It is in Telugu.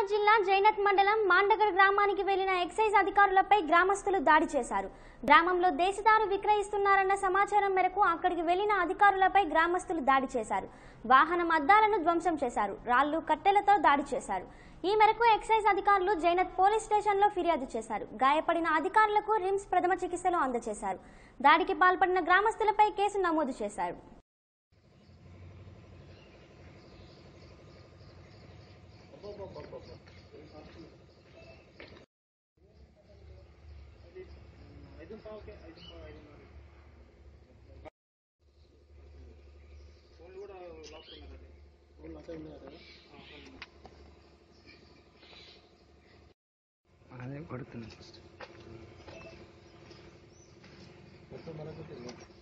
నిజామాబాద్ జిల్లా జైనత్ మండలం మాండగర్ గ్రామానికి వెళ్లిన ఎక్సైజ్ అధికారులపై గ్రామస్తులు దాడి చేశారు గ్రామంలో దేశదారు విక్రయిస్తున్నారన్న సమాచారం మేరకు అక్కడికి వెళ్లిన అధికారులపై గ్రామస్తులు దాడి చేశారు వాహనం అద్దాలను ధ్వంసం చేశారు రాళ్లు కట్టెలతో దాడి చేశారు ఈ మేరకు ఎక్సైజ్ అధికారులు జైనత్ పోలీస్ స్టేషన్లో ఫిర్యాదు చేశారు గాయపడిన అధికారులకు రిమ్స్ ప్రథమ చికిత్సలు అందజేశారు దాడికి పాల్పడిన గ్రామస్తులపై కేసు నమోదు చేశారు అదే కొడుతున్నాను మొత్తం మనకు తెలియదు